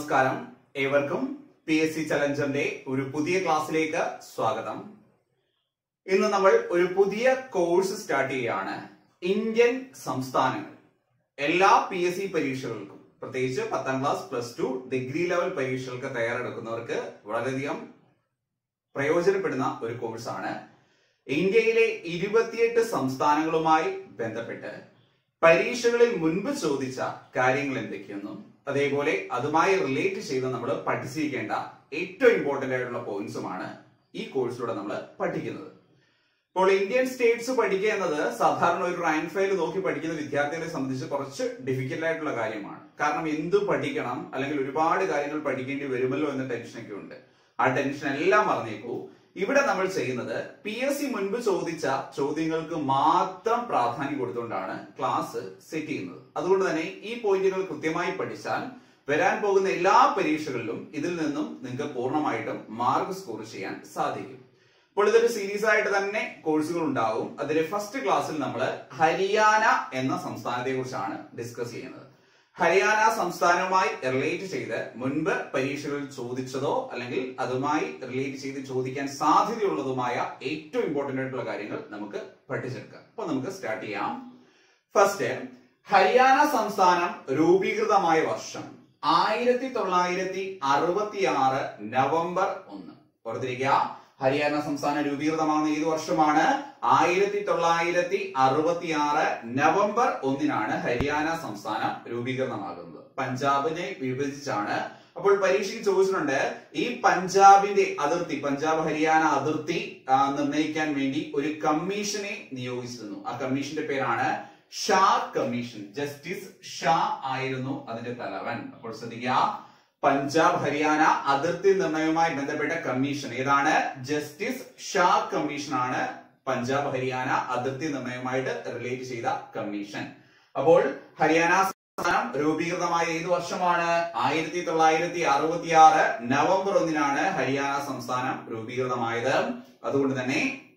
നമസ്കാരം ഏവർക്കും P S C ചലഞ്ചറിന്റെ ഒരു പുതിയ ക്ലാസ്സിലേക്ക് സ്വാഗതം ഇന്ന് നമ്മൾ ഒരു പുതിയ കോഴ്സ് സ്റ്റാർട്ട് ചെയ്യുകയാണ് ഇന്ത്യൻ സംസ്ഥാനങ്ങൾ എല്ലാ പി എസ് സി പരീക്ഷകൾക്കും പ്രത്യേകിച്ച് പത്താം class plus two degree level പരീക്ഷകൾക്ക് തയ്യാറെടുക്കുന്നവർക്ക് വളരെയധികം പ്രയോജനപ്പെടുന്ന ഒരു കോഴ്സാണ് ഇന്ത്യയിലെ ഇരുപത്തിയെട്ട് സംസ്ഥാനങ്ങളുമായി ബന്ധപ്പെട്ട് പരീക്ഷകളിൽ മുൻപ് ചോദിച്ച കാര്യങ്ങൾ എന്തൊക്കെയെന്നും അതേപോലെ അതുമായി റിലേറ്റ് ചെയ്ത് നമ്മൾ പഠിച്ചിരിക്കേണ്ട ഏറ്റവും ഇമ്പോർട്ടന്റ് ആയിട്ടുള്ള പോയിന്റ്സുമാണ് ഈ കോഴ്സിലൂടെ നമ്മൾ പഠിക്കുന്നത് ഇപ്പോൾ ഇന്ത്യൻ സ്റ്റേറ്റ്സ് പഠിക്കുക എന്നത് സാധാരണ ഒരു റാങ്ക് ഫയൽ നോക്കി പഠിക്കുന്ന വിദ്യാർത്ഥികളെ സംബന്ധിച്ച് കുറച്ച് ഡിഫിക്കൽട്ട് ആയിട്ടുള്ള കാര്യമാണ് കാരണം എന്തു പഠിക്കണം അല്ലെങ്കിൽ ഒരുപാട് കാര്യങ്ങൾ പഠിക്കേണ്ടി വരുമല്ലോ എന്ന ടെൻഷനൊക്കെ ഉണ്ട് ആ ടെൻഷൻ എല്ലാം മറന്നേക്കൂ ഇവിടെ നമ്മൾ ചെയ്യുന്നത് പി എസ് സി മുൻപ് ചോദിച്ച ചോദ്യങ്ങൾക്ക് മാത്രം പ്രാധാന്യം കൊടുത്തുകൊണ്ടാണ് ക്ലാസ് സെറ്റ് ചെയ്യുന്നത് അതുകൊണ്ട് തന്നെ ഈ പോയിന്റുകൾ കൃത്യമായി പഠിച്ചാൽ വരാൻ പോകുന്ന എല്ലാ പരീക്ഷകളിലും ഇതിൽ നിന്നും നിങ്ങൾക്ക് പൂർണ്ണമായിട്ടും മാർക്ക് സ്കോർ ചെയ്യാൻ സാധിക്കും അപ്പോൾ ഇതൊരു സീരീസ് ആയിട്ട് തന്നെ കോഴ്സുകൾ ഉണ്ടാവും അതിലെ ഫസ്റ്റ് ക്ലാസ്സിൽ നമ്മൾ ഹരിയാന എന്ന സംസ്ഥാനത്തെ കുറിച്ചാണ് ഡിസ്കസ് ചെയ്യുന്നത് ഹരിയാന സംസ്ഥാനവുമായി റിലേറ്റ് ചെയ്ത് മുൻപ് പരീക്ഷകളിൽ ചോദിച്ചതോ അല്ലെങ്കിൽ അതുമായി റിലേറ്റ് ചെയ്ത് ചോദിക്കാൻ സാധ്യതയുള്ളതുമായ ഏറ്റവും ഇമ്പോർട്ടന്റ് ആയിട്ടുള്ള കാര്യങ്ങൾ നമുക്ക് പഠിച്ചെടുക്കാം അപ്പൊ നമുക്ക് സ്റ്റാർട്ട് ചെയ്യാം ഫസ്റ്റ് ഹരിയാന സംസ്ഥാനം രൂപീകൃതമായ വർഷം ആയിരത്തി തൊള്ളായിരത്തി അറുപത്തി ആറ് നവംബർ ഒന്ന് ഓർത്തിരിക്കുക ഹരിയാന സംസ്ഥാനം രൂപീകൃതമാകുന്ന ഏത് വർഷമാണ് ആയിരത്തി തൊള്ളായിരത്തി അറുപത്തി ആറ് നവംബർ ഒന്നിനാണ് ഹരിയാന സംസ്ഥാനം രൂപീകൃതമാകുന്നത് പഞ്ചാബിനെ വിഭജിച്ചാണ് അപ്പോൾ പരീക്ഷയ്ക്ക് ചോദിച്ചിട്ടുണ്ട് ഈ പഞ്ചാബിന്റെ അതിർത്തി പഞ്ചാബ് ഹരിയാന അതിർത്തി ആ, നിർണ്ണയിക്കാൻ വേണ്ടി ഒരു കമ്മീഷനെ നിയോഗിച്ചിരുന്നു ആ കമ്മീഷന്റെ പേരാണ് ഷാ കമ്മീഷൻ ജസ്റ്റിസ് ഷാ ആയിരുന്നു അതിന്റെ തലവൻ അപ്പോൾ ശ്രദ്ധിക്കുക പഞ്ചാബ് ഹരിയാന അതിർത്തി നിർണയവുമായി ബന്ധപ്പെട്ട കമ്മീഷൻ ഏതാണ് ജസ്റ്റിസ് ഷാ കമ്മീഷൻ ആണ് പഞ്ചാബ് ഹരിയാന അതിർത്തി നിർണയവുമായിട്ട് റിലേറ്റ് ചെയ്ത കമ്മീഷൻ അപ്പോൾ ഹരിയാന സംസ്ഥാനം രൂപീകൃതമായ ഏത് വർഷമാണ് ആയിരത്തി തൊള്ളായിരത്തി അറുപത്തി ആറ് നവംബർ ഒന്നിനാണ് ഹരിയാന സംസ്ഥാനം രൂപീകൃതമായത് അതുകൊണ്ട് തന്നെ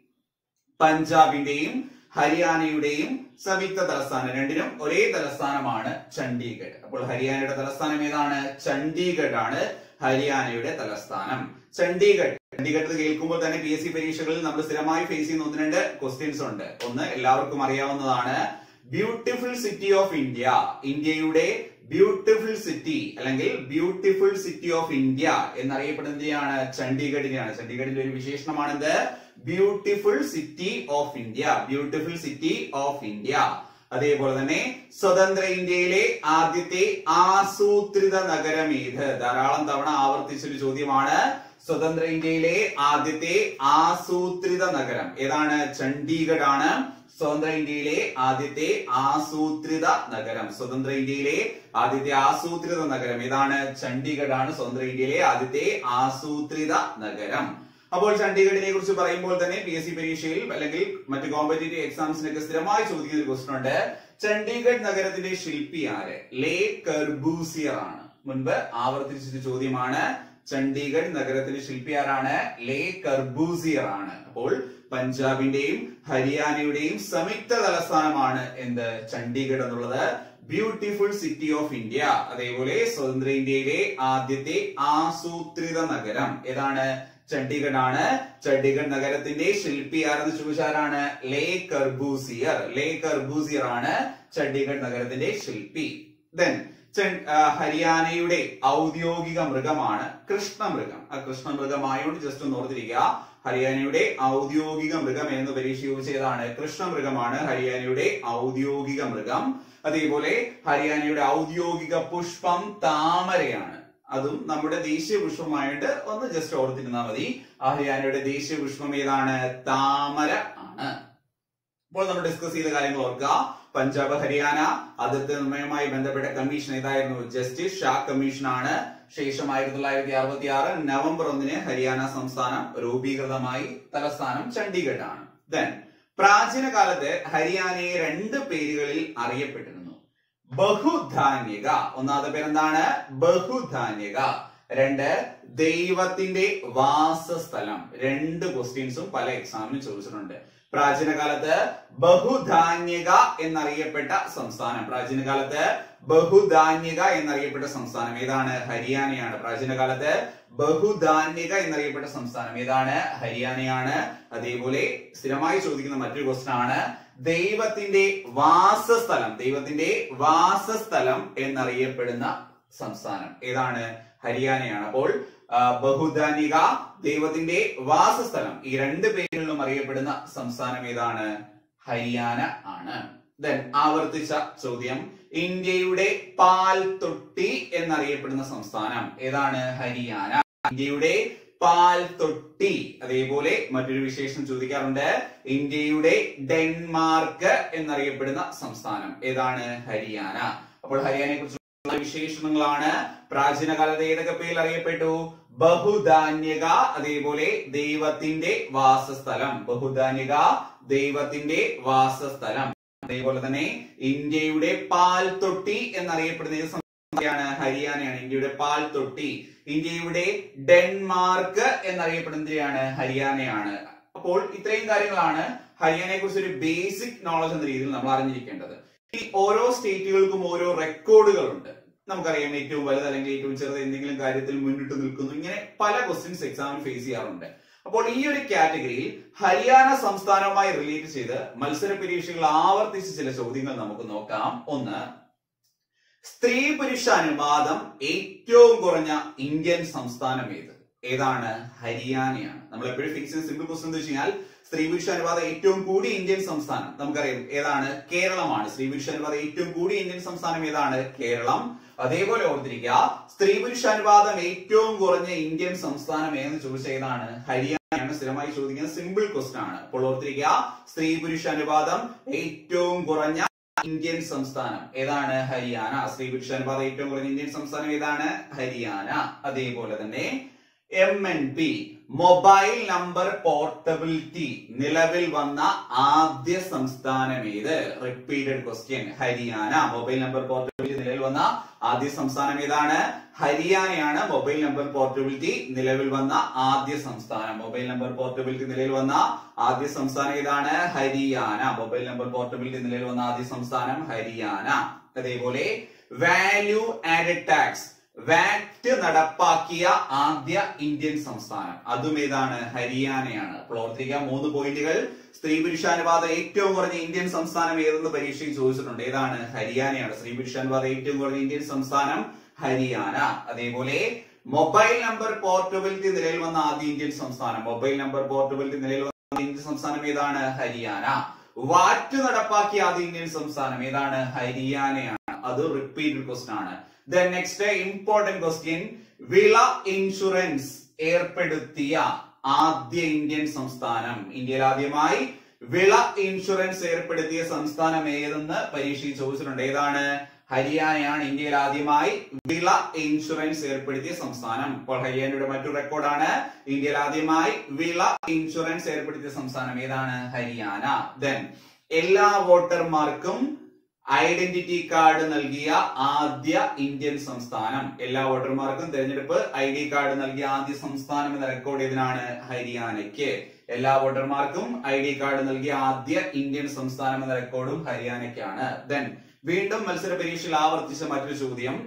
പഞ്ചാബിന്റെയും ഹരിയാനയുടെയും സംയുക്ത തലസ്ഥാനം രണ്ടിനും ഒരേ തലസ്ഥാനമാണ് ചണ്ഡീഗഡ് അപ്പോൾ ഹരിയാനയുടെ തലസ്ഥാനം ഏതാണ് ചണ്ഡീഗഡ് ആണ് ഹരിയാനയുടെ തലസ്ഥാനം ചണ്ഡീഗഡ് ചണ്ഡീഗഡ് എന്ന് കേൾക്കുമ്പോൾ തന്നെ പി എസ് സി പരീക്ഷകളിൽ നമ്മൾ സ്ഥിരമായി ഫേസ് ചെയ്യുന്ന ഒന്ന് രണ്ട് ക്വസ്റ്റ്യൻസ് ഉണ്ട് ഒന്ന് എല്ലാവർക്കും അറിയാവുന്നതാണ് ബ്യൂട്ടിഫുൾ സിറ്റി ഓഫ് ഇന്ത്യ ഇന്ത്യയുടെ ബ്യൂട്ടിഫുൾ സിറ്റി അല്ലെങ്കിൽ ബ്യൂട്ടിഫുൾ സിറ്റി ഓഫ് ഇന്ത്യ എന്നറിയപ്പെടുന്നതാണ് ചണ്ഡീഗഡിനെയാണ് ചണ്ഡീഗഡിന്റെ ഒരു വിശേഷണമാണിത് beautiful city of India beautiful city of India അതേപോലെ തന്നെ സ്വതന്ത്ര ഇന്ത്യയിലെ ആദ്യത്തെ ആസൂത്രിത നഗരം ഏത് ധാരാളം തവണ ആവർത്തിച്ചൊരു ചോദ്യമാണ് സ്വതന്ത്ര ഇന്ത്യയിലെ ആദ്യത്തെ ആസൂത്രിത നഗരം ഏതാണ് ചണ്ഡീഗഡ് ആണ് സ്വതന്ത്ര ഇന്ത്യയിലെ ആദ്യത്തെ ആസൂത്രിത നഗരം സ്വതന്ത്ര ഇന്ത്യയിലെ ആദ്യത്തെ ആസൂത്രിത നഗരം ഏതാണ് ചണ്ഡീഗഡ് ആണ് സ്വതന്ത്ര ഇന്ത്യയിലെ ആദ്യത്തെ ആസൂത്രിത നഗരം അപ്പോൾ ചണ്ഡീഗഡിനെ കുറിച്ച് പറയുമ്പോൾ തന്നെ പി എസ് സി പരീക്ഷയിൽ അല്ലെങ്കിൽ മറ്റ് കോമ്പറ്റേറ്റീവ് എക്സാംസിനൊക്കെ സ്ഥിരമായി ചോദിക്കുന്ന ഒരു ക്വസ്റ്റൻ ഉണ്ട് ചണ്ഡീഗഡ് നഗരത്തിന്റെ ശില്പി ആര് ലേ കർബൂസിയർ ആണ് മുൻപ് ആവർത്തിച്ചൊരു ചോദ്യമാണ് ചണ്ഡീഗഡ് നഗരത്തിന്റെ ശില്പി ആരാണ് ലേ കർബൂസിയർ ആണ് അപ്പോൾ പഞ്ചാബിന്റെയും ഹരിയാനയുടെയും സംയുക്ത തലസ്ഥാനമാണ് എന്ത് ചണ്ഡീഗഡ് എന്നുള്ളത് ബ്യൂട്ടിഫുൾ സിറ്റി ഓഫ് ഇന്ത്യ അതേപോലെ സ്വതന്ത്ര ഇന്ത്യയിലെ ആദ്യത്തെ ആസൂത്രിത നഗരം ഏതാണ് ചണ്ഡീഗഡ് ആണ് ചണ്ഡീഗഡ് നഗരത്തിന്റെ ശില്പി ആരെന്ന് ചോദിച്ചാരാണ് ലേ കർബൂസിയർ ലേ കർബൂസിയർ ആണ് ചണ്ഡീഗഡ് നഗരത്തിന്റെ ശില്പി ദെൻ ഹരിയാനയുടെ ഔദ്യോഗിക മൃഗമാണ് കൃഷ്ണമൃഗം ആ കൃഷ്ണമൃഗമായോണ്ട് ജസ്റ്റ് ഒന്ന് ഓർത്തിരിക്കുക ഹരിയാനയുടെ ഔദ്യോഗിക മൃഗം എന്ന് പരീക്ഷ ചോദിച്ചതാണ് കൃഷ്ണമൃഗമാണ് ഹരിയാനയുടെ ഔദ്യോഗിക മൃഗം അതേപോലെ ഹരിയാനയുടെ ഔദ്യോഗിക പുഷ്പം താമരയാണ് അതും നമ്മുടെ ദേശീയ പുഷ്പമായിട്ട് ഒന്ന് ജസ്റ്റ് ഓർത്തിരുന്നാൽ മതി ആ ഹരിയാനയുടെ ദേശീയ പുഷ്പം ഏതാണ് താമര ആണ് ഇപ്പോൾ നമ്മൾ ഡിസ്കസ് ചെയ്ത കാര്യങ്ങൾ ഓർക്കുക പഞ്ചാബ് ഹരിയാന അതിർത്തി നിർണയവുമായി ബന്ധപ്പെട്ട കമ്മീഷൻ ഏതായിരുന്നു ജസ്റ്റിസ് ഷാ കമ്മീഷൻ ആണ് ശേഷം ആയിരത്തി തൊള്ളായിരത്തി അറുപത്തി ആറ് നവംബർ ഒന്നിന് ഹരിയാന സംസ്ഥാനം രൂപീകൃതമായി തലസ്ഥാനം ചണ്ഡീഗഡ് ആണ് ദെൻ പ്രാചീന കാലത്ത് ഹരിയാനയെ രണ്ട് പേരുകളിൽ അറിയപ്പെട്ടിരുന്നു ബഹുധാന്യക ഒന്നാമത്തെ പേരെന്താണ് ബഹുധാന്യക രണ്ട് ദൈവത്തിന്റെ വാസസ്ഥലം രണ്ട് ക്വസ്റ്റ്യൻസും പല എക്സാമിനും ചോദിച്ചിട്ടുണ്ട് പ്രാചീന കാലത്ത് ബഹുധാന്യക എന്നറിയപ്പെട്ട സംസ്ഥാനം പ്രാചീന കാലത്ത് ബഹുധാന്യക എന്നറിയപ്പെട്ട സംസ്ഥാനം ഏതാണ് ഹരിയാനയാണ് പ്രാചീന കാലത്ത് ബഹുധാന്യക എന്നറിയപ്പെട്ട സംസ്ഥാനം ഏതാണ് ഹരിയാനയാണ് അതേപോലെ സ്ഥിരമായി ചോദിക്കുന്ന മറ്റൊരു ക്വസ്റ്റൻ ആണ് ദൈവത്തിന്റെ വാസസ്ഥലം ദൈവത്തിന്റെ വാസസ്ഥലം എന്നറിയപ്പെടുന്ന സംസ്ഥാനം ഏതാണ് ഹരിയാനയാണ് അപ്പോൾ ആ, ബഹുധാനിക ദൈവത്തിന്റെ വാസസ്ഥലം ഈ രണ്ട് പേരുകളിലും അറിയപ്പെടുന്ന സംസ്ഥാനം ഏതാണ് ഹരിയാന ആണ് ദെൻ ആവർത്തിച്ച ചോദ്യം ഇന്ത്യയുടെ പാൽ തൊട്ടി എന്നറിയപ്പെടുന്ന സംസ്ഥാനം ഏതാണ് ഹരിയാന ഇന്ത്യയുടെ പാൽ തൊട്ടി അതേപോലെ മറ്റൊരു വിശേഷം ചോദിക്കാറുണ്ട് ഇന്ത്യയുടെ ഡെൻമാർക്ക് എന്നറിയപ്പെടുന്ന സംസ്ഥാനം ഏതാണ് ഹരിയാന അപ്പോൾ ഹരിയാനയെ കുറിച്ച് വിശേഷണങ്ങളാണ് പ്രാചീന കാലത്ത് ഏതൊക്കെ പേരിൽ അറിയപ്പെട്ടു ബഹുധാന്യക അതേപോലെ ദൈവത്തിന്റെ വാസസ്ഥലം ബഹുധാന്യക ദൈവത്തിന്റെ വാസസ്ഥലം അതേപോലെ തന്നെ ഇന്ത്യയുടെ പാൽ തൊട്ടി എന്നറിയപ്പെടുന്ന ഏത് സംസ്ഥാനമാണ് ഹരിയാനയാണ് ഇന്ത്യയുടെ പാൽ തൊട്ടി ഇന്ത്യയുടെ ഡെൻമാർക്ക് എന്നറിയപ്പെടുന്നതാണ് ഹരിയാനയാണ് അപ്പോൾ ഇത്രയും കാര്യങ്ങളാണ് ഹരിയാനയെ കുറിച്ച് ഒരു ബേസിക് നോളജ് എന്ന രീതിയിൽ നമ്മൾ അറിഞ്ഞിരിക്കേണ്ടത് ഈ ഓരോ സ്റ്റേറ്റുകൾക്കും ഓരോ റെക്കോർഡുകളുണ്ട് നമുക്കറിയാം ഏറ്റവും വലുത് അല്ലെങ്കിൽ ഏറ്റവും ചെറുത് എന്തെങ്കിലും കാര്യത്തിൽ മുന്നിട്ട് നിൽക്കുന്നു ഇങ്ങനെ പല ക്വസ്റ്റ്യൻസ് എക്സാമിന് ഫേസ് ചെയ്യാറുണ്ട് അപ്പോൾ ഈ ഒരു കാറ്റഗറിയിൽ ഹരിയാന സംസ്ഥാനവുമായി റിലേറ്റ് ചെയ്ത് മത്സര പരീക്ഷകൾ ആവർത്തിച്ച് ചില ചോദ്യങ്ങൾ നമുക്ക് നോക്കാം ഒന്ന് സ്ത്രീ പുരുഷ അനുപാതം ഏറ്റവും കുറഞ്ഞ ഇന്ത്യൻ സംസ്ഥാനം ഏത് ഏതാണ് ഹരിയാനയാണ് നമ്മൾ എപ്പോഴും ഫിക്സ് ചെയ്യുന്ന സിമ്പിൾ ക്വസ്റ്റൻ എന്ന് വെച്ച് കഴിഞ്ഞാൽ സ്ത്രീ പുരുഷ അനുപാതം ഏറ്റവും കൂടിയ ഇന്ത്യൻ സംസ്ഥാനം നമുക്കറിയാം ഏതാണ് കേരളമാണ് സ്ത്രീ പുരുഷ അനുപാതം ഏറ്റവും കൂടിയ ഇന്ത്യൻ സംസ്ഥാനം ഏതാണ് കേരളം അതേപോലെ ഓർത്തിരിക്കുക സ്ത്രീ പുരുഷ അനുപാതം ഏറ്റവും കുറഞ്ഞ ഇന്ത്യൻ സംസ്ഥാനം ഏതെന്ന് ചോദിച്ച ഏതാണ് ഹരിയാനയാണ് സ്ഥിരമായി ചോദിക്കുന്ന സിമ്പിൾ ക്വസ്റ്റൻ ആണ് അപ്പോൾ ഓർത്തിരിക്കുക സ്ത്രീ പുരുഷ അനുപാതം ഏറ്റവും കുറഞ്ഞ ഇന്ത്യൻ സംസ്ഥാനം ഏതാണ് ഹരിയാന സ്ത്രീ പുരുഷ അനുപാതം ഏറ്റവും കുറഞ്ഞ ഇന്ത്യൻ സംസ്ഥാനം ഏതാണ് ഹരിയാന അതേപോലെ തന്നെ M N P mobile number portability നിലവിൽ വന്ന ആദ്യ സംസ്ഥാനം ഏത് repeated question Haryana mobile number portability നിലവിൽ വന്ന ആദ്യ സംസ്ഥാനം ഏതാണ് ഹരിയാനയാണ് മൊബൈൽ നമ്പർ പോർട്ടബിലിറ്റി നിലവിൽ വന്ന ആദ്യ സംസ്ഥാനം മൊബൈൽ നമ്പർ പോർട്ടബിലിറ്റി നിലവിൽ വന്ന ആദ്യ സംസ്ഥാനം ഏതാണ് ഹരിയാന മൊബൈൽ നമ്പർ പോർട്ടബിലിറ്റി നിലവിൽ വന്ന ആദ്യ സംസ്ഥാനം ഹരിയാന അതേപോലെ വാല്യൂ ആഡഡ് ടാക്സ് വാറ്റ് നടപ്പാക്കിയ ആദ്യ ഇന്ത്യൻ സംസ്ഥാനം അതും ഏതാണ് ഹരിയാനയാണ് അപ്പോൾ ഓർത്തിരിക്കുക മൂന്ന് പോയിന്റുകൾ സ്ത്രീ പുരുഷാനുപാതം ഏറ്റവും കുറഞ്ഞ ഇന്ത്യൻ സംസ്ഥാനം ഏതെന്ന് പരീക്ഷയിൽ ചോദിച്ചിട്ടുണ്ട് ഏതാണ് ഹരിയാനയാണ് സ്ത്രീ പുരുഷാനുപാതം ഏറ്റവും കുറഞ്ഞ ഇന്ത്യൻ സംസ്ഥാനം ഹരിയാന അതേപോലെ മൊബൈൽ നമ്പർ പോർട്ടബിലിറ്റി നിലയിൽ വന്ന ആദ്യ ഇന്ത്യൻ സംസ്ഥാനം മൊബൈൽ നമ്പർ പോർട്ടബിലിറ്റി നിലയിൽ വന്ന ആദ്യ ഇന്ത്യൻ സംസ്ഥാനം ഏതാണ് ഹരിയാന വാറ്റ് നടപ്പാക്കിയ ആദ്യ ഇന്ത്യൻ സംസ്ഥാനം ഏതാണ് ഹരിയാനയാണ് അത് റിപ്പീറ്റഡ് ക്വസ്റ്റൻ ആണ് ദെൻ നെക്സ്റ്റ് ഇമ്പോർട്ടന്റ് ക്വസ്റ്റ്യൻ വിള ഇൻഷുറൻസ് ഏർപ്പെടുത്തിയ ആദ്യ ഇന്ത്യൻ സംസ്ഥാനം ഇന്ത്യയിൽ ആദ്യമായി വിള ഇൻഷുറൻസ് ഏർപ്പെടുത്തിയ സംസ്ഥാനം ഏതെന്ന് പരീക്ഷയിൽ ചോദിച്ചിട്ടുണ്ട് ഏതാണ് ഹരിയാനയാണ് ഇന്ത്യയിൽ ആദ്യമായി വിള ഇൻഷുറൻസ് ഏർപ്പെടുത്തിയ സംസ്ഥാനം ഇപ്പോൾ ഹരിയാനയുടെ മറ്റൊരു റെക്കോർഡാണ് ഇന്ത്യയിൽ ആദ്യമായി വിള ഇൻഷുറൻസ് ഏർപ്പെടുത്തിയ സംസ്ഥാനം ഏതാണ് ഹരിയാന ദെൻ എല്ലാ വോട്ടർമാർക്കും ഐഡന്റിറ്റി കാർഡ് നൽകിയ ആദ്യ ഇന്ത്യൻ സംസ്ഥാനം എല്ലാ വോട്ടർമാർക്കും തെരഞ്ഞെടുപ്പ് ഐ ഡി കാർഡ് നൽകിയ ആദ്യ സംസ്ഥാനം എന്ന റെക്കോർഡ് ഏതിനാണ് ഹരിയാനയ്ക്ക് എല്ലാ വോട്ടർമാർക്കും ഐ ഡി കാർഡ് നൽകിയ ആദ്യ ഇന്ത്യൻ സംസ്ഥാനം എന്ന റെക്കോർഡും ഹരിയാനയ്ക്കാണ് ദെൻ വീണ്ടും മത്സര പരീക്ഷയിൽ ആവർത്തിച്ച മറ്റൊരു ചോദ്യം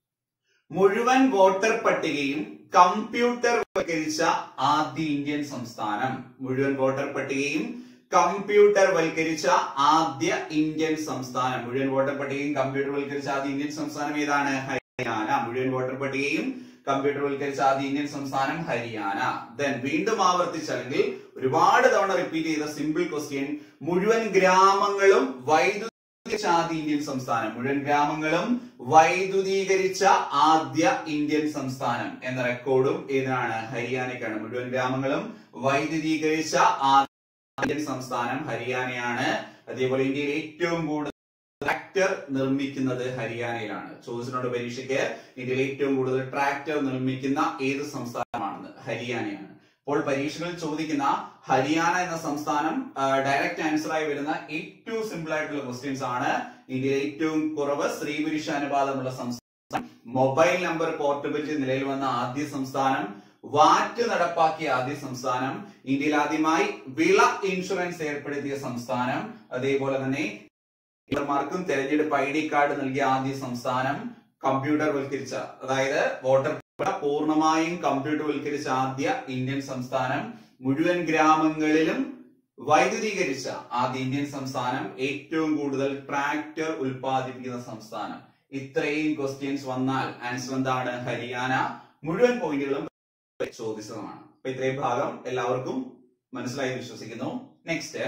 മുഴുവൻ വോട്ടർ പട്ടികയും കമ്പ്യൂട്ടർ വൽക്കരിച്ച ആദ്യ ഇന്ത്യൻ സംസ്ഥാനം മുഴുവൻ വോട്ടർ പട്ടികയും കമ്പ്യൂട്ടർ വൽക്കരിച്ച ആദ്യ ഇന്ത്യൻ സംസ്ഥാനം മുഴുവൻ വോട്ടർ പട്ടികയും കമ്പ്യൂട്ടർ വൽക്കരിച്ച ആദ്യ ഇന്ത്യൻ സംസ്ഥാനം ഏതാണ് ഹരിയാന മുഴുവൻ വോട്ടർ പട്ടികയും കമ്പ്യൂട്ടർ വൽക്കരിച്ച ആദ്യ ഇന്ത്യൻ സംസ്ഥാനം ഹരിയാന ദെൻ വീണ്ടും ആവർത്തിച്ച അല്ലെങ്കിൽ ഒരുപാട് തവണ റിപ്പീറ്റ് ചെയ്ത സിമ്പിൾ ക്വസ്റ്റ്യൻ മുഴുവൻ ഗ്രാമങ്ങളും വൈദ്യുതീകരിച്ച ആദ്യ ഇന്ത്യൻ സംസ്ഥാനം മുഴുവൻ ഗ്രാമങ്ങളും വൈദ്യുതീകരിച്ച ആദ്യ ഇന്ത്യൻ സംസ്ഥാനം എന്ന റെക്കോർഡും ഏതാണ് ഹരിയാനയ്ക്കാണ് മുഴുവൻ ഗ്രാമങ്ങളും വൈദ്യുതീകരിച്ച ആദ്യ ഇന്ത്യൻ സംസ്ഥാനം ഹരിയാനയാണ് അതേപോലെ ഇന്ത്യയിൽ ഏറ്റവും കൂടുതൽ ട്രാക്ടർ നിർമ്മിക്കുന്നത് ഹരിയാനയിലാണ് ചോദിച്ചിട്ടുണ്ട് പരീക്ഷയ്ക്ക് ഇന്ത്യയിൽ ഏറ്റവും കൂടുതൽ ട്രാക്ടർ നിർമ്മിക്കുന്ന ഏത് സംസ്ഥാനമാണെന്ന് ഹരിയാനയാണ് അപ്പോൾ പരീക്ഷകളിൽ ചോദിക്കുന്ന ഹരിയാന എന്ന സംസ്ഥാനം ഡയറക്റ്റ് ആൻസർ ആയി വരുന്ന ഏറ്റവും സിമ്പിൾ ആയിട്ടുള്ള ക്വസ്റ്റ്യൻസ് ആണ് ഇന്ത്യയിൽ ഏറ്റവും കുറവ് സ്ത്രീ പുരുഷ അനുപാതമുള്ള സംസ്ഥാനം മൊബൈൽ നമ്പർ പോർട്ടബിലിറ്റി നിലയിൽ വന്ന ആദ്യ സംസ്ഥാനം വാറ്റ് നടപ്പാക്കിയ ആദ്യ സംസ്ഥാനം ഇന്ത്യയിൽ ആദ്യമായി വിള ഇൻഷുറൻസ് ഏർപ്പെടുത്തിയ സംസ്ഥാനം അതേപോലെ തന്നെ വോട്ടർമാർക്കും തെരഞ്ഞെടുപ്പ് ഐ ഡി കാർഡ് നൽകിയ ആദ്യ സംസ്ഥാനം കമ്പ്യൂട്ടർ വൽക്കരിച്ച അതായത് വോട്ടർ പൂർണ്ണമായും കമ്പ്യൂട്ടർ വൽക്കരിച്ച ആദ്യ ഇന്ത്യൻ സംസ്ഥാനം മുഴുവൻ ഗ്രാമങ്ങളിലും വൈദ്യുതീകരിച്ച ആദ്യ ഇന്ത്യൻ സംസ്ഥാനം ഏറ്റവും കൂടുതൽ ട്രാക്ടർ ഉൽപ്പാദിപ്പിക്കുന്ന സംസ്ഥാനം ഇത്രയും ക്വസ്റ്റ്യൻസ് വന്നാൽ ആൻസർ എന്താണ് ഹരിയാന മുഴുവൻ പോയിന്റുകളും ചോദിച്ചതാണ് അപ്പൊ ഇത്രയും ഭാഗം എല്ലാവർക്കും മനസ്സിലായി വിശ്വസിക്കുന്നു നെക്സ്റ്റ്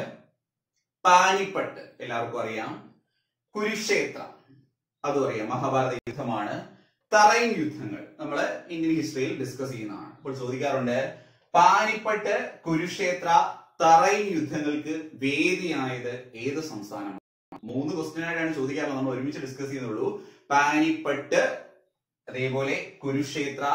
പാനിപ്പട്ട് എല്ലാവർക്കും അറിയാം കുരുക്ഷേത്ര അതും അറിയാം മഹാഭാരത യുദ്ധമാണ് തറൈൻ യുദ്ധങ്ങൾ നമ്മൾ ഇന്ത്യൻ ഹിസ്റ്ററിയിൽ ഡിസ്കസ് ചെയ്യുന്നതാണ് അപ്പോൾ ചോദിക്കാറുണ്ട് പാനിപ്പട്ട് കുരുക്ഷേത്ര തറൈൻ യുദ്ധങ്ങൾക്ക് വേദിയായത് ഏത് സംസ്ഥാനമാണ് മൂന്ന് ക്വസ്റ്റ്യൻ ആയിട്ടാണ് ചോദിക്കാറുള്ളത് നമ്മൾ ഒരുമിച്ച് ഡിസ്കസ് ചെയ്യുന്നുള്ളൂ പാനിപ്പട്ട് അതേപോലെ കുരുക്ഷേത്ര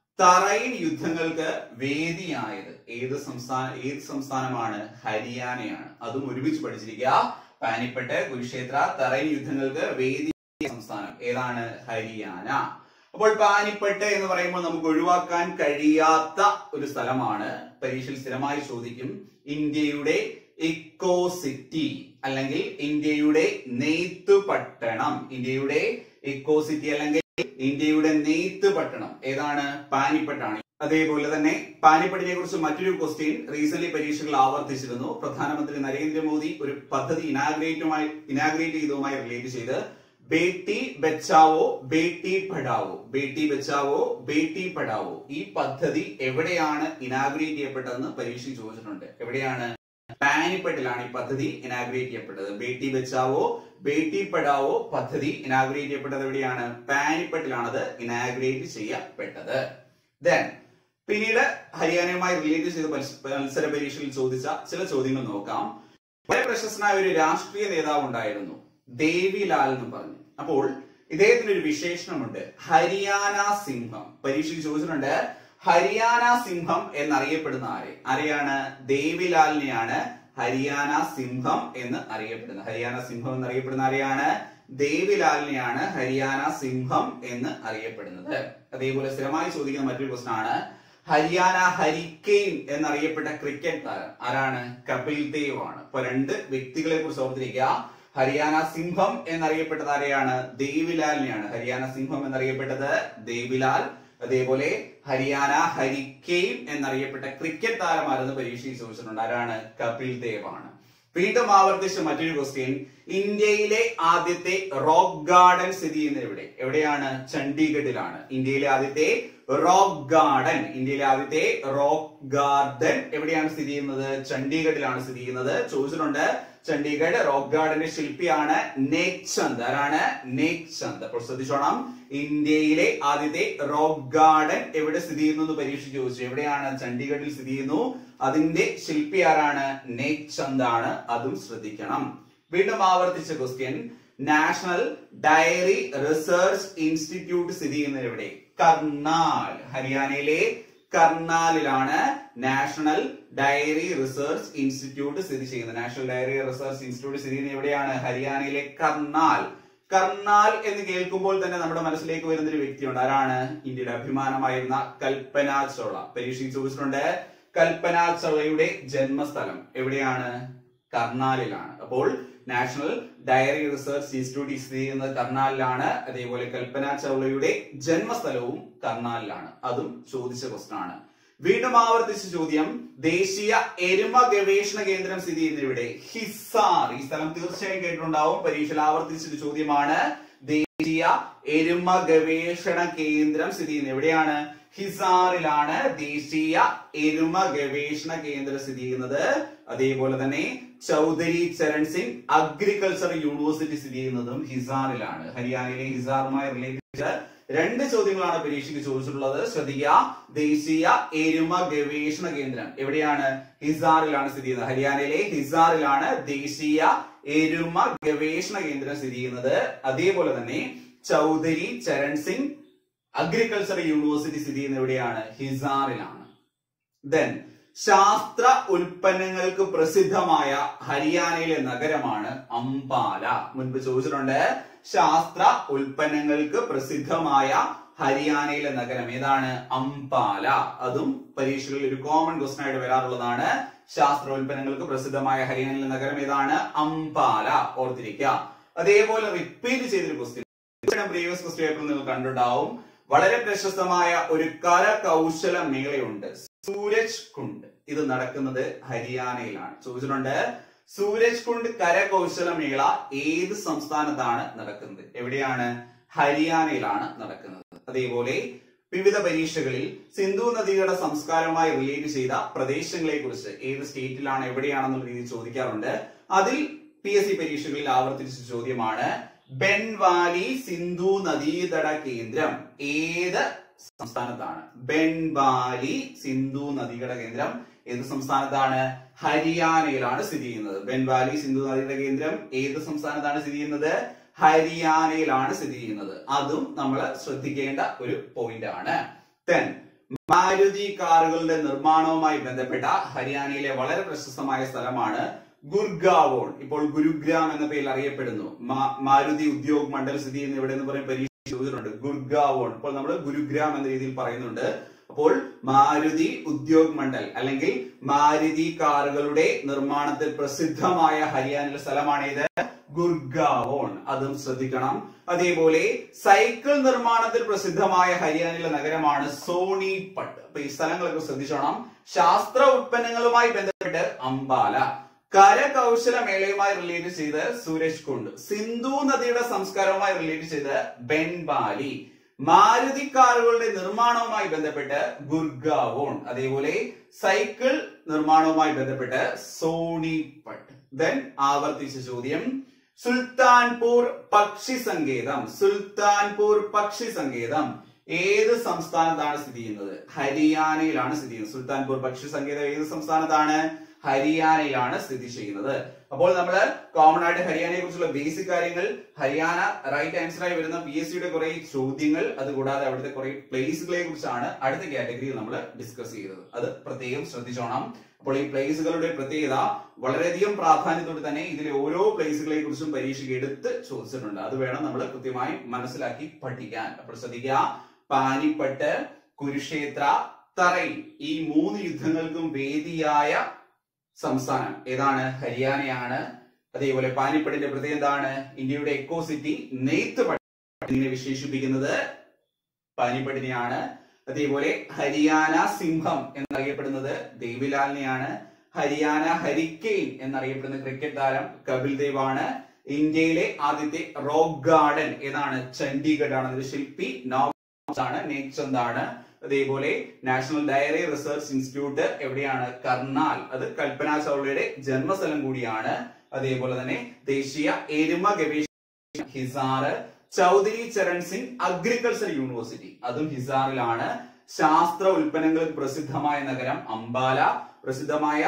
തറൈൻ യുദ്ധങ്ങൾക്ക് വേദിയായത് ഏത് സംസ്ഥാന ഏത് സംസ്ഥാനമാണ് ഹരിയാനയാണ് അതും ഒരുമിച്ച് പഠിച്ചിരിക്കുക പാനിപ്പട്ട് കുരുക്ഷേത്ര തറൈൻ യുദ്ധങ്ങൾക്ക് വേദി സംസ്ഥാനം ഏതാണ് ഹരിയാന അപ്പോൾ പാനിപ്പട്ട് എന്ന് പറയുമ്പോൾ നമുക്ക് ഒഴിവാക്കാൻ കഴിയാത്ത ഒരു സ്ഥലമാണ് പരീക്ഷയിൽ സ്ഥിരമായി ചോദിക്കും ഇന്ത്യയുടെ ഇക്കോ സിറ്റി അല്ലെങ്കിൽ ഇന്ത്യയുടെ നെയ്ത്ത് പട്ടണം ഇന്ത്യയുടെ ഇക്കോ സിറ്റി അല്ലെങ്കിൽ ഇന്ത്യയുടെ നെയ്ത്ത് പട്ടണം ഏതാണ് പാനിപ്പട്ടാണ് അതേപോലെ തന്നെ പാനിപ്പട്ടിനെ കുറിച്ച് മറ്റൊരു ക്വസ്റ്റ്യൻ റീസെന്റ് പരീക്ഷകൾ ആവർത്തിച്ചിരുന്നു പ്രധാനമന്ത്രി നരേന്ദ്രമോദി ഒരു പദ്ധതി ഇനാഗ്രേറ്റുമായി ഇനാഗ്രേറ്റ് ചെയ്തതുമായി റിലേറ്റ് ചെയ്ത് ബേട്ടി ബച്ചാവോ ബേട്ടി പഠാവോ ബേട്ടി ബച്ചാവോ ബേട്ടി പഠാവോ ഈ പദ്ധതി എവിടെയാണ് ഇനാഗ്രേറ്റ് ചെയ്യപ്പെട്ടതെന്ന് പരീക്ഷ ചോദിച്ചിട്ടുണ്ട് എവിടെയാണ് പാനിപ്പട്ടിലാണ് ഈ പദ്ധതി ഇനാഗ്രേറ്റ് ചെയ്യപ്പെട്ടത് ബേട്ടി ബച്ചാവോ ബേട്ടി പഠാവോ പദ്ധതി ഇനാഗ്രേറ്റ് ചെയ്യപ്പെട്ടത് എവിടെയാണ് പാനിപ്പട്ടിലാണത് ഇനാഗ്രേറ്റ് ചെയ്യപ്പെട്ടത് ദെൻ പിന്നീട് ഹരിയാനയുമായി റിലേറ്റ് ചെയ്ത് മത്സര പരീക്ഷയിൽ ചോദിച്ച ചില ചോദ്യങ്ങൾ നോക്കാം വളരെ പ്രശസ്തനായ ഒരു രാഷ്ട്രീയ നേതാവ് ഉണ്ടായിരുന്നു ദേവിലാൽ എന്ന് പറഞ്ഞു അപ്പോൾ ഇദ്ദേഹത്തിന് ഒരു വിശേഷണമുണ്ട് ഹരിയാന സിംഹം പരീക്ഷയ്ക്ക് ചോദിച്ചിട്ടുണ്ട് ഹരിയാന സിംഹം എന്നറിയപ്പെടുന്ന ആരെ ആരെയാണ് ദേവിലാലിനെയാണ് ഹരിയാന സിംഹം എന്ന് അറിയപ്പെടുന്നത് ഹരിയാന സിംഹം എന്നറിയപ്പെടുന്ന ആരെയാണ് ദേവിലാലിനെയാണ് ഹരിയാന സിംഹം എന്ന് അറിയപ്പെടുന്നത് അതേപോലെ സ്ഥിരമായി ചോദിക്കുന്ന മറ്റൊരു ക്വസ്റ്റൻ ആണ് ഹരിയാന ഹരിക്കെയിൻ എന്നറിയപ്പെട്ട ക്രിക്കറ്റ് താരം ആരാണ് കപിൽ ദേവ് ആണ് അപ്പൊ രണ്ട് വ്യക്തികളെ കുറിച്ച് ഓർത്തിരിക്കുക ഹരിയാന സിംഹം എന്നറിയപ്പെട്ടത് ആരെയാണ് ദേവിലാലിനെയാണ് ഹരിയാന സിംഹം എന്നറിയപ്പെട്ടത് ദേവിലാൽ അതേപോലെ ഹരിയാന ഹരിക്കെയിൻ എന്നറിയപ്പെട്ട ക്രിക്കറ്റ് താരമാരെന്ന് പരീക്ഷയിൽ ചോദിച്ചിട്ടുണ്ട് ആരാണ് കപിൽ ദേവ് ആണ് വീണ്ടും ആവർത്തിച്ച മറ്റൊരു ക്വസ്റ്റ്യൻ ഇന്ത്യയിലെ ആദ്യത്തെ റോക്ക് ഗാർഡൻ സ്ഥിതി ചെയ്യുന്നത് എവിടെ എവിടെയാണ് ചണ്ഡീഗഡിലാണ് ഇന്ത്യയിലെ ആദ്യത്തെ റോക്ക് ഗാർഡൻ ഇന്ത്യയിലെ ആദ്യത്തെ റോക്ക് ഗാർഡൻ എവിടെയാണ് സ്ഥിതി ചെയ്യുന്നത് ചണ്ഡീഗഡിലാണ് സ്ഥിതി ചെയ്യുന്നത് ചോദിച്ചിട്ടുണ്ട് ചണ്ഡീഗഡ് റോക്ക് ഗാർഡന്റെ ശില്പിയാണ് നേക് ചന്ദ് ആരാണ് നേക് ചന്ദ് അപ്പോൾ ശ്രദ്ധിച്ചോണം ഇന്ത്യയിലെ ആദ്യത്തെ റോക്ക് ഗാർഡൻ എവിടെ സ്ഥിതി ചെയ്യുന്നു എന്ന് പരീക്ഷ ചോദിച്ചു എവിടെയാണ് ചണ്ഡീഗഡിൽ സ്ഥിതി ചെയ്യുന്നു അതിന്റെ ശില്പി ആരാണ് നേക് ചന്ദ് ആണ് അതും ശ്രദ്ധിക്കണം വീണ്ടും ആവർത്തിച്ച question national dairy research institute സ്ഥിതി ചെയ്യുന്നത് എവിടെ കർണാൽ ഹരിയാനയിലെ കർണാലിലാണ് നാഷണൽ ഡയറി റിസർച്ച് ഇൻസ്റ്റിറ്റ്യൂട്ട് സ്ഥിതി ചെയ്യുന്നത് നാഷണൽ ഡയറി റിസർച്ച് ഇൻസ്റ്റിറ്റ്യൂട്ട് സ്ഥിതി ചെയ്യുന്നത് എവിടെയാണ് ഹരിയാനയിലെ കർണാൽ കർണാൽ എന്ന് കേൾക്കുമ്പോൾ തന്നെ നമ്മുടെ മനസ്സിലേക്ക് വരുന്ന ഒരു വ്യക്തിയുണ്ട് ആരാണ് ഇന്ത്യയുടെ അഭിമാനമായിരുന്ന കൽപ്പന ചൗള പരീക്ഷയിൽ ചോദിച്ചിട്ടുണ്ട് കൽപ്പന ചൗളയുടെ ജന്മസ്ഥലം എവിടെയാണ് കർണാലിലാണ് അപ്പോൾ നാഷണൽ ഡയറി റിസർച്ച് ഇൻസ്റ്റിറ്റ്യൂട്ട് സ്ഥിതി ചെയ്യുന്നത് കർണാലിലാണ് അതേപോലെ കൽപ്പന ചൗളയുടെ ജന്മസ്ഥലവും കർണാലിലാണ് അതും ചോദിച്ച ക്വസ്റ്റൻ ആണ് വീണ്ടും ആവർത്തിച്ച ചോദ്യം ദേശീയ എരുമ ഗവേഷണ കേന്ദ്രം സ്ഥിതി ചെയ്യുന്നത് ഇവിടെ ഹിസാർ ഈ സ്ഥലം തീർച്ചയായും കേട്ടിട്ടുണ്ടാവും പരീക്ഷയിൽ ആവർത്തിച്ചൊരു ചോദ്യമാണ് ദേശീയ എരുമ ഗവേഷണ കേന്ദ്രം സ്ഥിതി ചെയ്യുന്നത് എവിടെയാണ് ഹിസാറിലാണ് ദേശീയ എരുമ ഗവേഷണ കേന്ദ്രം സ്ഥിതി ചെയ്യുന്നത് അതേപോലെ തന്നെ ചൗധരി ചരൺ സിംഗ് അഗ്രികൾച്ചർ യൂണിവേഴ്സിറ്റി സ്ഥിതി ചെയ്യുന്നതും ഹിസാറിലാണ് ഹരിയാനയിലെ ഹിസാറുമായി റിലേറ്റ് ചെയ്ത് രണ്ട് ചോദ്യങ്ങളാണ് പരീക്ഷയ്ക്ക് ചോദിച്ചിട്ടുള്ളത് ശ്രദ്ധിക്കുക ദേശീയ എരുമ ഗവേഷണ കേന്ദ്രം എവിടെയാണ് ഹിസാറിലാണ് സ്ഥിതി ചെയ്യുന്നത് ഹരിയാനയിലെ ഹിസാറിലാണ് ദേശീയ എരുമ ഗവേഷണ കേന്ദ്രം സ്ഥിതി ചെയ്യുന്നത് അതേപോലെ തന്നെ ചൗധരി ചരൺ സിംഗ് അഗ്രികൾച്ചർ യൂണിവേഴ്സിറ്റി സ്ഥിതി ചെയ്യുന്നത് എവിടെയാണ് ഹിസാറിലാണ് ദെൻ ശാസ്ത്ര ഉൽപ്പന്നങ്ങൾക്ക് പ്രസിദ്ധമായ ഹരിയാനയിലെ നഗരമാണ് അംബാല മുൻപ് ചോദിച്ചിട്ടുണ്ട് ശാസ്ത്ര ഉൽപ്പന്നങ്ങൾക്ക് പ്രസിദ്ധമായ ഹരിയാനയിലെ നഗരം ഏതാണ് അംപാല അതും പരീക്ഷകളിൽ ഒരു കോമൺ ക്വസ്റ്റൻ ആയിട്ട് വരാറുള്ളതാണ് ശാസ്ത്രോൽപ്പന്നങ്ങൾക്ക് പ്രസിദ്ധമായ ഹരിയാനയിലെ നഗരം ഏതാണ് അംപാല ഓർത്തിരിക്കുക അതേപോലെ റിപ്പീറ്റ് ചെയ്തൊരു ക്വസ്റ്റ്യൻ പ്രീവിയസ് ക്വസ്റ്റ്യൻ പേപ്പറിൽ നിങ്ങൾ കണ്ടിട്ടുണ്ടാവും വളരെ പ്രശസ്തമായ ഒരു കരകൗശല മേളയുണ്ട് സൂരജ് കുണ്ട് ഇത് നടക്കുന്നത് ഹരിയാനയിലാണ് ചോദിച്ചിട്ടുണ്ട് സൂരജ് കുണ്ട് കരകൗശല മേള ഏത് സംസ്ഥാനത്താണ് നടക്കുന്നത് എവിടെയാണ് ഹരിയാനയിലാണ് നടക്കുന്നത് അതേപോലെ വിവിധ പരീക്ഷകളിൽ സിന്ധു നദിയുടെ സംസ്കാരവുമായി റിലേറ്റ് ചെയ്ത പ്രദേശങ്ങളെ കുറിച്ച് ഏത് സ്റ്റേറ്റിലാണ് എവിടെയാണെന്നുള്ള രീതിയിൽ ചോദിക്കാറുണ്ട് അതിൽ പി എസ് സി പരീക്ഷകളിൽ ആവർത്തിച്ച ചോദ്യമാണ് ബെൻവാലി സിന്ധു നദീതട കേന്ദ്രം ഏത് സംസ്ഥാനത്താണ് ബെൻവാലി സിന്ധു നദിയുടെ കേന്ദ്രം ഏത് സംസ്ഥാനത്താണ് ഹരിയാനയിലാണ് സ്ഥിതി ചെയ്യുന്നത് ബെൻവാലി സിന്ധു നദിയുടെ കേന്ദ്രം ഏത് സംസ്ഥാനത്താണ് സ്ഥിതി ചെയ്യുന്നത് ഹരിയാനയിലാണ് സ്ഥിതി ചെയ്യുന്നത് അതും നമ്മൾ ശ്രദ്ധിക്കേണ്ട ഒരു പോയിന്റ് ആണ് ടെൻ മാരുതി കാറുകളുടെ നിർമ്മാണവുമായി ബന്ധപ്പെട്ട ഹരിയാനയിലെ വളരെ പ്രശസ്തമായ സ്ഥലമാണ് ഗുർഗാവോൺ ഇപ്പോൾ ഗുരുഗ്രാം എന്ന പേരിൽ അറിയപ്പെടുന്നു മാ- മാരുതി ഉദ്യോഗ് മണ്ഡൽ സ്ഥിതി ചെയ്യുന്ന എവിടെ എന്ന് പറയും പരീക്ഷ ചോദിച്ചിട്ടുണ്ട് ഗുർഗാവോൺ ഇപ്പോൾ നമ്മൾ ഗുരുഗ്രാം എന്ന രീതിയിൽ പറയുന്നുണ്ട് അപ്പോൾ മാരുതി ഉദ്യോഗ് മണ്ഡൽ അല്ലെങ്കിൽ മാരുതി കാറുകളുടെ നിർമ്മാണത്തിൽ പ്രസിദ്ധമായ ഹരിയാനയിലെ സ്ഥലമാണ് ഇത് ഗുർഗാവോൺ അതും ശ്രദ്ധിക്കണം അതേപോലെ സൈക്കിൾ നിർമ്മാണത്തിൽ പ്രസിദ്ധമായ ഹരിയാനയിലെ നഗരമാണ് സോണിപട്ട് അപ്പൊ ഈ സ്ഥലങ്ങളൊക്കെ ശ്രദ്ധിച്ചോണം ശാസ്ത്ര ഉത്പന്നങ്ങളുമായി ബന്ധപ്പെട്ട് അംബാല കരകൗശല മേളയുമായി റിലേറ്റ് ചെയ്ത് സൂരജ് കുണ്ട് സിന്ധു നദിയുടെ സംസ്കാരവുമായി റിലേറ്റ് ചെയ്ത് ബെൻബാലി മാരുതി കാറുകളുടെ നിർമ്മാണവുമായി ബന്ധപ്പെട്ട് ഗുർഗാവോൺ അതേപോലെ സൈക്കിൾ നിർമ്മാണവുമായി ബന്ധപ്പെട്ട് സോണിപട്ട് ദെൻ ആവർത്തിച്ച ചോദ്യം സുൽത്താൻപൂർ പക്ഷി സങ്കേതം സുൽത്താൻപൂർ പക്ഷി സങ്കേതം ഏത് സംസ്ഥാനത്താണ് സ്ഥിതി ചെയ്യുന്നത് ഹരിയാനയിലാണ് സ്ഥിതി ചെയ്യുന്നത് സുൽത്താൻപൂർ പക്ഷി സങ്കേതം ഏത് സംസ്ഥാനത്താണ് ഹരിയാനയിലാണ് സ്ഥിതി ചെയ്യുന്നത് അപ്പോൾ നമ്മൾ കോമൺ ആയിട്ട് ഹരിയാനയെ കുറിച്ചുള്ള ബേസിക് കാര്യങ്ങൾ ഹരിയാന റൈറ്റ് ആൻസറായി വരുന്ന പി എസ് സിയുടെ കുറെ ചോദ്യങ്ങൾ അതുകൂടാതെ അവിടുത്തെ കുറെ പ്ലേസുകളെ കുറിച്ചാണ് അടുത്ത കാറ്റഗറിയിൽ നമ്മൾ ഡിസ്കസ് ചെയ്തത് അത് പ്രത്യേകം ശ്രദ്ധിച്ചോണം അപ്പോൾ ഈ പ്ലേസുകളുടെ പ്രത്യേകത വളരെയധികം പ്രാധാന്യത്തോടെ തന്നെ ഇതിലെ ഓരോ പ്ലേസുകളെ കുറിച്ചും പരീക്ഷയ്ക്ക് എടുത്ത് ചോദിച്ചിട്ടുണ്ട് അത് വേണം നമ്മൾ കൃത്യമായി മനസ്സിലാക്കി പഠിക്കാൻ അപ്പോൾ ശ്രദ്ധിക്കുക പാനിപ്പട്ട് കുരുക്ഷേത്ര തറൈ ഈ മൂന്ന് യുദ്ധങ്ങൾക്കും വേദിയായ സംസ്ഥാനം ഏതാണ് ഹരിയാനയാണ് അതേപോലെ പാനിപ്പട്ടിന്റെ പ്രത്യേകത എന്താണ് ഇന്ത്യയുടെ എക്കോ സിറ്റി നെയ്ത്ത് പട്ടിനെ വിശേഷിപ്പിക്കുന്നത് പാനിപ്പട്ടിനെയാണ് അതേപോലെ ഹരിയാന സിംഹം എന്നറിയപ്പെടുന്നത് ദേവിലാലിനെയാണ് ഹരിയാന ഹരിക്കെയിൻ എന്നറിയപ്പെടുന്ന ക്രിക്കറ്റ് താരം കപിൽ ദേവ് ആണ് ഇന്ത്യയിലെ ആദ്യത്തെ റോക്ക് ഗാർഡൻ ഏതാണ് ചണ്ഡീഗഡ് ആണ് അതിന്റെ ശില്പി നോബ് ആണ് നേക്ചന്ദ് ആണ് അതേപോലെ നാഷണൽ ഡയറി റിസർച്ച് ഇൻസ്റ്റിറ്റ്യൂട്ട് എവിടെയാണ് കർണാൽ അത് കൽപ്പന ചൗളയുടെ ജന്മസ്ഥലം കൂടിയാണ് അതേപോലെ തന്നെ ദേശീയ എരുമ ഗവേഷണ ഹിസാറ് ചൗധരി ചരൺ സിംഗ് അഗ്രികൾച്ചർ യൂണിവേഴ്സിറ്റി അതും ഹിസാറിലാണ് ശാസ്ത്ര ഉൽപ്പന്നങ്ങൾക്ക് പ്രസിദ്ധമായ നഗരം അംബാല പ്രസിദ്ധമായ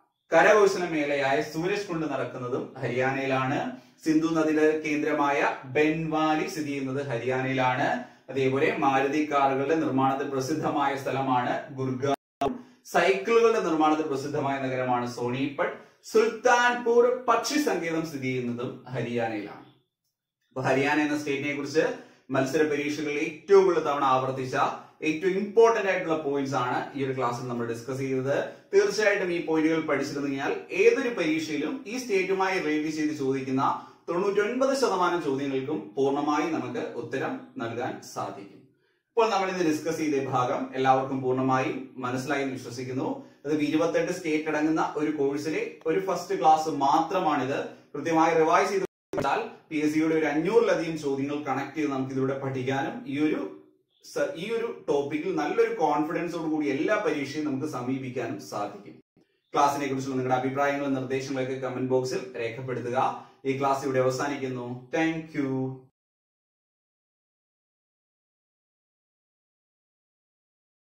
കരകൗശല മേളയായ സൂരജ് കുണ്ട് നടക്കുന്നതും ഹരിയാനയിലാണ് സിന്ധു നദിയുടെ കേന്ദ്രമായ ബെൻവാലി സ്ഥിതി ചെയ്യുന്നത് ഹരിയാനയിലാണ് അതേപോലെ മാരുതി കാറുകളുടെ നിർമ്മാണത്തിൽ പ്രസിദ്ധമായ സ്ഥലമാണ് ഗുർഗാവ് സൈക്കിളുകളുടെ നിർമ്മാണത്തിൽ പ്രസിദ്ധമായ നഗരമാണ് സോണിപട്ട് സുൽത്താൻപൂർ പക്ഷി സങ്കേതം സ്ഥിതി ചെയ്യുന്നതും ഹരിയാനയിലാണ് അപ്പൊ ഹരിയാന എന്ന സ്റ്റേറ്റിനെ കുറിച്ച് മത്സര പരീക്ഷകളിൽ ഏറ്റവും കൂടുതൽ തവണ ആവർത്തിച്ച ഏറ്റവും ഇമ്പോർട്ടന്റ് ആയിട്ടുള്ള പോയിന്റ്സ് ആണ് ഈ ഒരു ക്ലാസ്സിൽ നമ്മൾ ഡിസ്കസ് ചെയ്തത് തീർച്ചയായിട്ടും ഈ പോയിന്റുകൾ പഠിച്ചിരുന്നു കഴിഞ്ഞാൽ ഏതൊരു പരീക്ഷയിലും ഈ സ്റ്റേറ്റുമായി റിലേറ്റ് ചെയ്ത് ചോദിക്കുന്ന തൊണ്ണൂറ്റൊൻപത് ശതമാനം ചോദ്യങ്ങൾക്കും പൂർണ്ണമായി നമുക്ക് ഉത്തരം നൽകാൻ സാധിക്കും ഇപ്പോൾ നമ്മൾ ഇന്ന് ഡിസ്കസ് ചെയ്ത ഈ ഭാഗം എല്ലാവർക്കും പൂർണ്ണമായും മനസ്സിലായി എന്ന് വിശ്വസിക്കുന്നു അത് ഇരുപത്തെട്ട് സ്റ്റേറ്റ് അടങ്ങുന്ന ഒരു കോഴ്സിലെ ഒരു ഫസ്റ്റ് ക്ലാസ് മാത്രമാണിത് കൃത്യമായി റിവൈസ് ചെയ്ത് പഠിച്ചാൽ പി എസ് സിയുടെ ഒരു അഞ്ഞൂറിലധികം ചോദ്യങ്ങൾ കണക്ട് ചെയ്ത് നമുക്ക് ഇതിലൂടെ പഠിക്കാനും ഈ ഒരു സ- ഈ ഒരു ടോപ്പിക്കിൽ നല്ലൊരു കോൺഫിഡൻസോട് കൂടി എല്ലാ പരീക്ഷയും നമുക്ക് സമീപിക്കാനും സാധിക്കും ക്ലാസ്സിനെ കുറിച്ചുള്ള നിങ്ങളുടെ അഭിപ്രായങ്ങളും നിർദ്ദേശങ്ങളൊക്കെ കമന്റ് ബോക്സിൽ രേഖപ്പെടുത്തുക ഈ ക്ലാസ് ഇവിടെ അവസാനിക്കുന്നു താങ്ക്